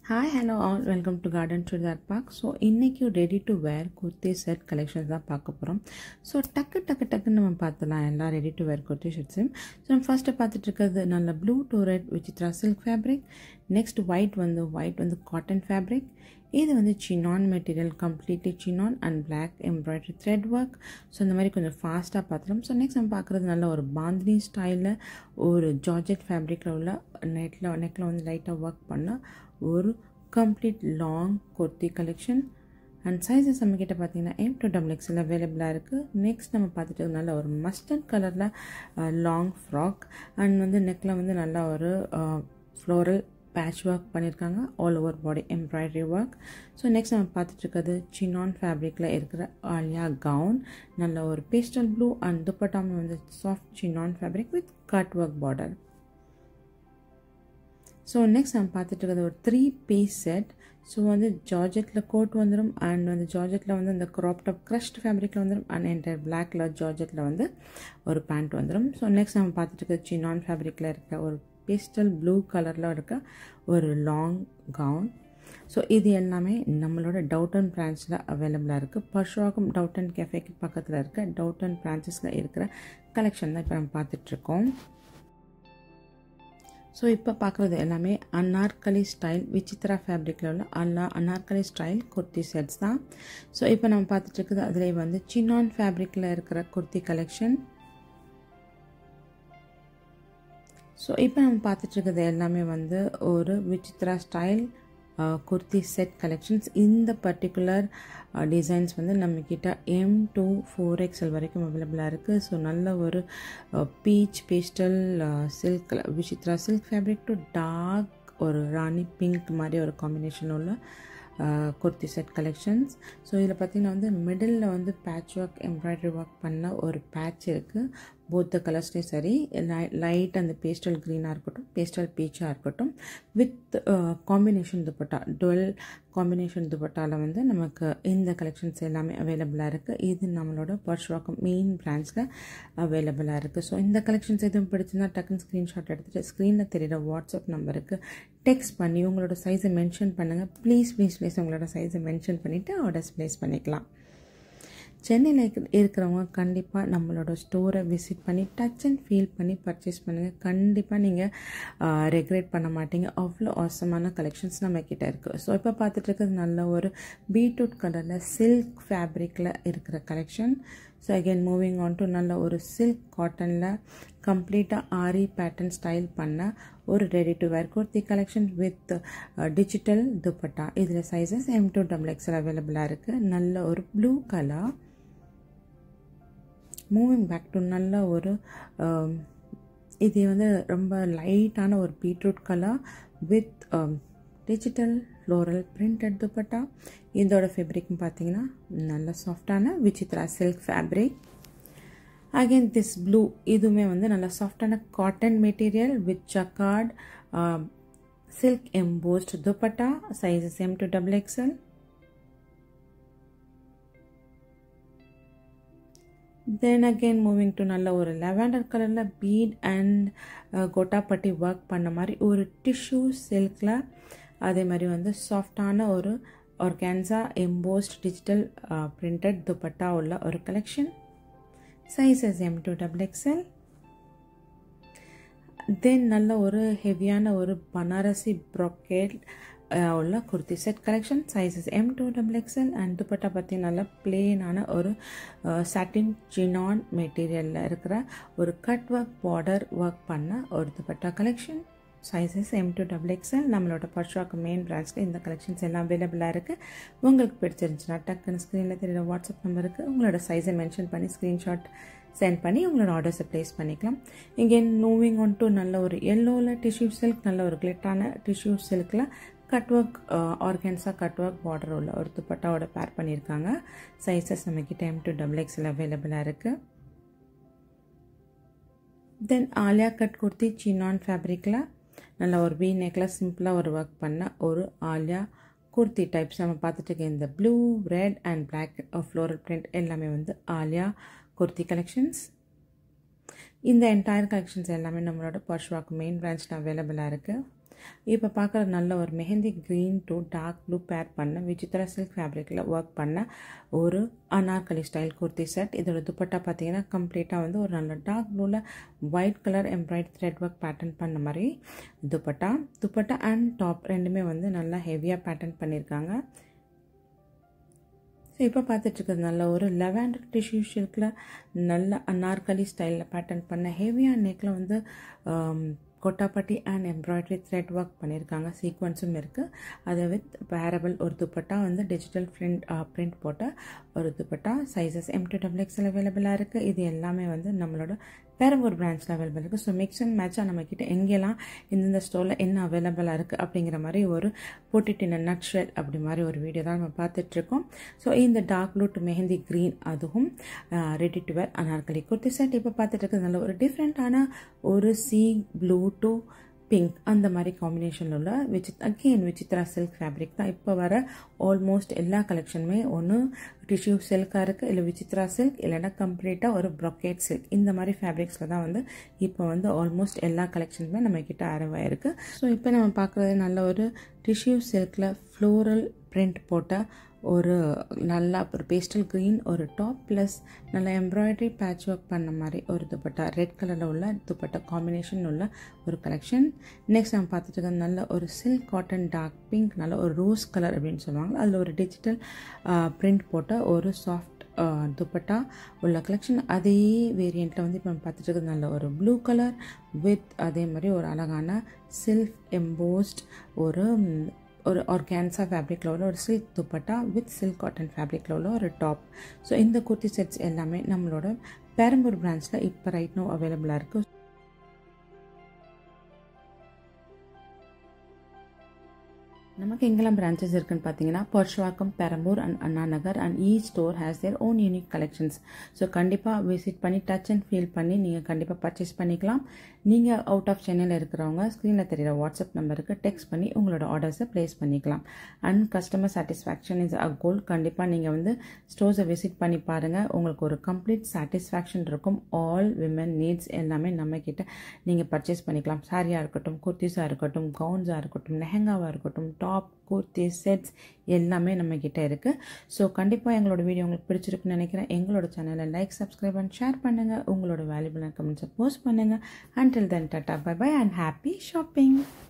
hi hello all welcome to garden churidar park so இன்றைக்கி ready to wear kurti set collections தான் பார்க்க போகிறோம் so டக்கு டக்கு டக்குன்னு நம்ம பார்த்துலாம் எல்லாம் ரெடி டு வேர் குர்த்தி ஷர்ட்ஸும் ஸோ நம்ம ஃபஸ்ட்டு பார்த்துட்டு இருக்கிறது நல்ல blue to red Vichitra silk fabric next white வந்து ஒயிட் வந்து காட்டன் ஃபேப்ரிக் இது வந்து chinon material completely chinon and black embroidery thread work so இந்த மாதிரி கொஞ்சம் ஃபாஸ்ட்டாக பார்த்துலாம் ஸோ நெக்ஸ்ட் நம்ம பார்க்குறது நல்ல ஒரு பாந்தினி ஸ்டைலில் ஒரு ஜார்ஜெட் ஃபேப்ரிக்கில் உள்ள நெட்டில் நெக்கில் வந்து லைட்டாக ஒர்க் பண்ண ஒரு complete long kurti collection and sizes நம்மக்கிட்ட பார்த்தீங்கன்னா எம் டு டபுள் எக்ஸில் அவைலபிளாக இருக்குது நெக்ஸ்ட் நம்ம பார்த்துட்டு நல்ல ஒரு மஸ்டர்ட் கலரில் லாங் ஃப்ராக் அண்ட் வந்து நெக்கில் வந்து நல்ல ஒரு ஃப்ளோரல் பேட்ச் ஒர்க் பண்ணியிருக்காங்க all over body embroidery work so next நம்ம பார்த்துட்டு இருக்கிறது சினான் ஃபேப்ரிக்கில் இருக்கிற ஆலியா கவுன் நல்ல ஒரு பேஸ்டல் ப்ளூ அண்ட் துப்பட்டாமல் வந்து soft chinon fabric with cut work border so next நம்ம பார்த்துட்டு இருக்கிறது ஒரு த்ரீ பீஸ் செட் ஸோ வந்து ஜார்ஜெட்டில் கோட் வந்துடும் அண்ட் வந்து ஜார்ஜெட்டில் வந்து இந்த க்ராப் டாப் க்ரஷ்ட் ஃபேப்ரிக்கில் வந்துடும் அண்ட் என்டையர் பிளாக் கலர் ஜார்ஜெட்டில் வந்து ஒரு பேண்ட் வந்துடும் ஸோ நெக்ஸ்ட் நம்ம பார்த்துட்டு இருக்கிறது சினான் ஃபேப்ரிக்கில் இருக்க ஒரு பேஸ்டல் ப்ளூ கலரில் இருக்க ஒரு லாங் கவுன் ஸோ இது எல்லாமே நம்மளோட டவுட்டன் பிரான்ச்சில் அவைலபிளாக இருக்குது பர்ஷுவாகம் டவுட்டன் கேஃபேக்கு பக்கத்தில் இருக்க டவுட்டன் பிரான்ச்சஸில் இருக்கிற கலெக்ஷன் தான் இப்போ நம்ம பார்த்துட்ருக்கோம் ஸோ இப்போ பார்க்குறது எல்லாமே அன்னார்கலி ஸ்டைல் விசித்ரா ஃபேப்ரிக்கில் உள்ள அல்லா அன்னார்கலி ஸ்டைல் குர்த்தி செட்ஸ் தான் ஸோ இப்போ நம்ம பார்த்துட்டு இருக்குது அதில் வந்து சின்னான் ஃபேப்ரிக்கில் இருக்கிற குர்த்தி கலெக்ஷன் ஸோ இப்போ நம்ம பார்த்துட்டு இருக்கிறது எல்லாமே வந்து ஒரு Vichitra style kurti set collections இந்த பர்டிகுலர் டிசைன்ஸ் வந்து நம்மக்கிட்ட எம் டூ ஃபோர் எக்ஸல் வரைக்கும் அவைலபிளாக இருக்குது ஸோ நல்ல ஒரு peach pastel silk Vichitra silk fabric to dark ஒரு ராணி பிங்க் மாதிரி ஒரு காம்பினேஷன் உள்ள குர்த்தி செட் கலெக்ஷன்ஸ் ஸோ இதில் பார்த்திங்கன்னா வந்து மிடில் வந்து பேட்ச் ஒர்க் எம்ப்ராய்டரி ஒர்க் பண்ண ஒரு பேட்ச் இருக்குது போத் த கலர்ஸ்லேயும் சரி லைட் அந்த பேஸ்டல் க்ரீனாக இருக்கட்டும் பேஸ்டல் பீச்சாக இருக்கட்டும் with combination dupatta dual combination துப்பட்டாவில் வந்து நமக்கு இந்த கலெக்ஷன்ஸ் எல்லாமே அவைலபிளாக இருக்குது இது நம்மளோட பர்ஷ்வாக்கம் மெயின் பிரான்ச்சில் அவைலபிளாக இருக்குது ஸோ இந்த கலெக்ஷன்ஸ் எதுவும் பிடிச்சிருந்தா டக்குன்னு ஸ்க்ரீன்ஷாட் எடுத்துகிட்டு ஸ்க்ரீனில் தெரிகிற வாட்ஸ்அப் நம்பருக்கு டெக்ஸ்ட் பண்ணி உங்களோட சைஸை மென்ஷன் பண்ணுங்கள் ப்ளீஸ் ப்ளீஸ் ப்ளீஸ் உங்களோட சைஸை மென்ஷன் பண்ணிவிட்டு ஆர்டர்ஸ் ப்ளேஸ் பண்ணிக்கலாம் சென்னையில் இருக்கிறவங்க கண்டிப்பாக நம்மளோட ஸ்டோரை விசிட் பண்ணி டச் அண்ட் ஃபீல் பண்ணி பர்ச்சேஸ் பண்ணுங்கள் கண்டிப்பாக நீங்கள் ரெக்ரெட் பண்ண மாட்டீங்க அவ்வளோ அவசரமான கலெக்ஷன்ஸ் நம்மக்கிட்ட இருக்குது ஸோ இப்போ பார்த்துட்டு இருக்கிறது நல்ல ஒரு பீட்ரூட் கலரில் சில்க் ஃபேப்ரிக்கில் இருக்கிற collection so again moving on to நல்ல ஒரு சில்க் காட்டனில் கம்ப்ளீட்டாக ஆரி பேட்டர்ன் ஸ்டைல் பண்ண ஒரு ready to wear kurti collection with digital dupatta இதில் sizes M to double XL அவைலபிளாக இருக்குது நல்ல ஒரு blue colour moving back to நல்ல ஒரு இது வந்து ரொம்ப லைட்டான ஒரு beetroot colour with digital floral printed dupatta இதோட ஃபேப்ரிக்னு பார்த்தீங்கன்னா நல்ல சாஃப்டான Vichitra silk fabric again this blue இதுவுமே வந்து நல்ல சாஃப்டான cotton material with jacquard silk embossed dupatta sizes M to double XL then again moving to நல்ல ஒரு லெவண்டர் கலரில் பீட் அண்ட் கோட்டாப்பட்டி ஒர்க் பண்ண மாதிரி ஒரு டிஷ்யூ சில்கில் அதே மாதிரி வந்து சாஃப்டான ஒரு organza embossed digital printed dupatta உள்ள ஒரு collection sizes M to double XL then நல்ல ஒரு ஹெவியான ஒரு பனாரசி ப்ராக்கெட் உள்ள kurti set collection sizes M to double XL and dupatta பற்றி நல்லா பிளெயினான ஒரு சாட்டின் ஜினான் மெட்டீரியலில் இருக்கிற ஒரு கட் ஒர்க் பார்டர் ஒர்க் பண்ண ஒரு dupatta collection sizes M to double XL நம்மளோட பர்ஷாக்கு மெயின் பிரான்ச்சில் இந்த கலெக்ஷன்ஸ் எல்லாம் அவைலபிளாக இருக்குது உங்களுக்கு பிடிச்சிருந்துச்சுன்னா டக்குன்னு ஸ்க்ரீனில் தெரியுற வாட்ஸ்அப் நம்பருக்கு உங்களோட சைஸை மென்ஷன் பண்ணி ஸ்க்ரீன்ஷாட் சென்ட் பண்ணி உங்களோட ஆர்டர்ஸை ப்ளேஸ் பண்ணிக்கலாம் இங்கே மூவிங் ஒன் டு நல்ல ஒரு எல்லோவில் டிஷ்யூ சில்க் நல்ல ஒரு கிளிட்டான டிஷ்யூ சில்கில் கட் ஒர்க் ஆர்கன்ஸாக கட் ஒர்க் பார்டர் உள்ள ஒரு துப்பட்டாவோட பேர் பண்ணியிருக்காங்க சைஸஸ் நம்மக்கிட்ட எம் டு டபுள் எக்ஸில் அவைலபிளாக இருக்குது then Alia cut kurti chinon ஃபேப்ரிக்கில் நல்ல ஒரு வீ நெக்கில் சிம்பிளாக ஒரு ஒர்க் பண்ண ஒரு ஆலியா குர்த்தி டைப்ஸ் நம்ம பார்த்துட்டு இந்த blue red and black floral print எல்லாமே வந்து ஆலியா குர்த்தி கலெக்ஷன்ஸ் இந்த என்டையர் கலெக்ஷன்ஸ் எல்லாமே நம்மளோட பர்ஷ்வாக் மெயின் பிரான்ச்சில் அவைலபிளாக இருக்குது இப்போ பார்க்குற நல்ல ஒரு mehndi green to dark blue pair பண்ண விசித்ரா சில்க் ஃபேப்ரிக்கில் ஒர்க் பண்ண ஒரு அனார்கலி ஸ்டைல் குர்த்தி செட் இதோட துப்பட்டா பார்த்தீங்கன்னா கம்ப்ளீட்டாக வந்து ஒரு நல்ல டார்க் ப்ளூவில் white colour embroidered thread work pattern பண்ண மாதிரி துப்பட்டா துப்பட்டா அண்ட் டாப் ரெண்டுமே வந்து நல்லா ஹெவியாக பேட்டர்ன் பண்ணியிருக்காங்க ஸோ இப்போ பார்த்துட்ருக்குறது நல்ல ஒரு லெவண்டர் டிஷ்யூ ஷில்கில் நல்ல அனார்கலி ஸ்டைலில் பேட்டர்ன் பண்ண ஹெவியாக நெக்கில் வந்து gotapatti and embroidery thread work பண்ணியிருக்காங்க சீக்வன்ஸும் இருக்குது அதை வித் பேரபிள் ஒரு துப்பட்டா வந்து டிஜிட்டல் பிரிண்ட் பிரிண்ட் போட்ட ஒரு dupatta sizes M to double XL அவைலபிளாக இருக்குது இது எல்லாமே வந்து நம்மளோட பெரம்பூர் பிரான்ச்சில் அவைலபிள் இருக்குது ஸோ மிக்ஸ் அண்ட் மேட்சாக நம்மக்கிட்ட எங்கெல்லாம் இந்தந்த ஸ்டோரில் என்ன அவைலபிளாக இருக்குது அப்படிங்கிற மாதிரி ஒரு போட்டுட்டு இந்த நட் ஷெட் அப்படி மாதிரி ஒரு வீடியோ தான் நம்ம பார்த்துட்ருக்கோம் ஸோ இந்த dark blue to mehndi green அதுவும் ready to wear Anarkali kurti set இப்போ பார்த்துட்டு இருக்கிறது நல்ல ஒரு டிஃப்ரெண்ட்டான ஒரு சி ப்ளூ டு பிங்க் அந்த மாதிரி காம்பினேஷனில் உள்ள விசித் அகெயின் விசித்ரா சில்க் ஃபேப்ரிக் தான் இப்போ வர ஆல்மோஸ்ட் எல்லா கலெக்ஷனுமே ஒன்று டிஷ்யூ சில்காக இருக்குது இல்லை விசித்ரா சில்க் இல்லைன்னா கம்ப்ளீட்டாக ஒரு ப்ரொக்கேட் சில்க் இந்த மாதிரி ஃபேப்ரிக்ஸில் தான் வந்து இப்போ வந்து ஆல்மோஸ்ட் எல்லா கலெக்ஷனுமே நம்ம கிட்ட அரைவாயிருக்கு ஸோ இப்போ நம்ம பார்க்குறது நல்ல ஒரு டிஷ்யூ சில்கில் ஃப்ளோரல் பிரிண்ட் போட்ட ஒரு நல்லா ஒரு பேஸ்டல் க்ரீன் ஒரு டாப் ப்ளஸ் நல்லா எம்ப்ராய்டரி பேட்ச் ஒர்க் பண்ண மாதிரி ஒரு துப்பட்டா ரெட் கலரில் உள்ள துப்பட்டா காம்பினேஷன் உள்ள ஒரு கலெக்ஷன் நெக்ஸ்ட் நம்ம பார்த்துட்டு இருக்கிறது நல்ல ஒரு சில்க் காட்டன் டார்க் பிங்க் நல்ல ஒரு ரோஸ் கலர் அப்படின்னு சொல்லுவாங்க அதில் ஒரு டிஜிட்டல் பிரிண்ட் போட்ட ஒரு சாஃப்ட் துப்பட்டா உள்ள கலெக்ஷன் அதே வேரியண்ட்டில் வந்து இப்போ நம்ம பார்த்துட்டு இருக்கிறது நல்ல ஒரு ப்ளூ கலர் வித் அதே மாதிரி ஒரு அழகான சில்க் எம்போஸ்ட் ஒரு ஒரு ஆர்கான்ஸா ஃபேப்ரிக்கில் உள்ள ஒரு silk dupatta with silk cotton ஃபேப்ரிக்கில் உள்ள ஒரு டாப் ஸோ இந்த குர்த்தி செட்ஸ் எல்லாமே நம்மளோட பெரம்பூர் பிரான்ச்சில் இப்போ ரைட் நோ அவைலபிளாக இருக்குது நமக்கு எங்கெல்லாம் பிரான்ச்சஸ் இருக்குன்னு பார்த்தீங்கன்னா Purasawalkam Perambur and Anna Nagar and each store has their own unique collections so கண்டிப்பாக விசிட் பண்ணி டச் அண்ட் ஃபீல் பண்ணி நீங்கள் கண்டிப்பாக பர்ச்சேஸ் பண்ணிக்கலாம் நீங்கள் அவுட் ஆஃப் சென்னையில் இருக்கிறவங்க ஸ்க்ரீனில் தெரிகிற வாட்ஸ்அப் நம்பருக்கு டெக்ஸ்ட் பண்ணி உங்களோட ஆர்டர்ஸை ப்ளேஸ் பண்ணிக்கலாம் and customer satisfaction is a goal கண்டிப்பாக நீங்கள் வந்து ஸ்டோர்ஸை விசிட் பண்ணி பாருங்கள் உங்களுக்கு ஒரு கம்ப்ளீட் சாட்டிஸ்ஃபேக்ஷன் இருக்கும் ஆல் விமன் நீட்ஸ் எல்லாமே நம்மக்கிட்ட நீங்கள் பர்ச்சேஸ் பண்ணிக்கலாம் சாரியாக இருக்கட்டும் குர்த்திஸாக இருக்கட்டும் கவுன்ஸாக இருக்கட்டும் லெஹங்காவாக இருக்கட்டும் டாப் குர்த்தி செட்ஸ் எல்லாமே நம்மக்கிட்ட இருக்குது ஸோ கண்டிப்பாக எங்களோட வீடியோ உங்களுக்கு பிடிச்சிருக்குன்னு நினைக்கிறேன் எங்களோட சேனலை லைக் சப்ஸ்கிரைப் அண்ட் ஷேர் பண்ணுங்கள் உங்களோட வேல்யூபிளான கமெண்ட்ஸை போஸ்ட் பண்ணுங்கள் until then tata bye bye and happy shopping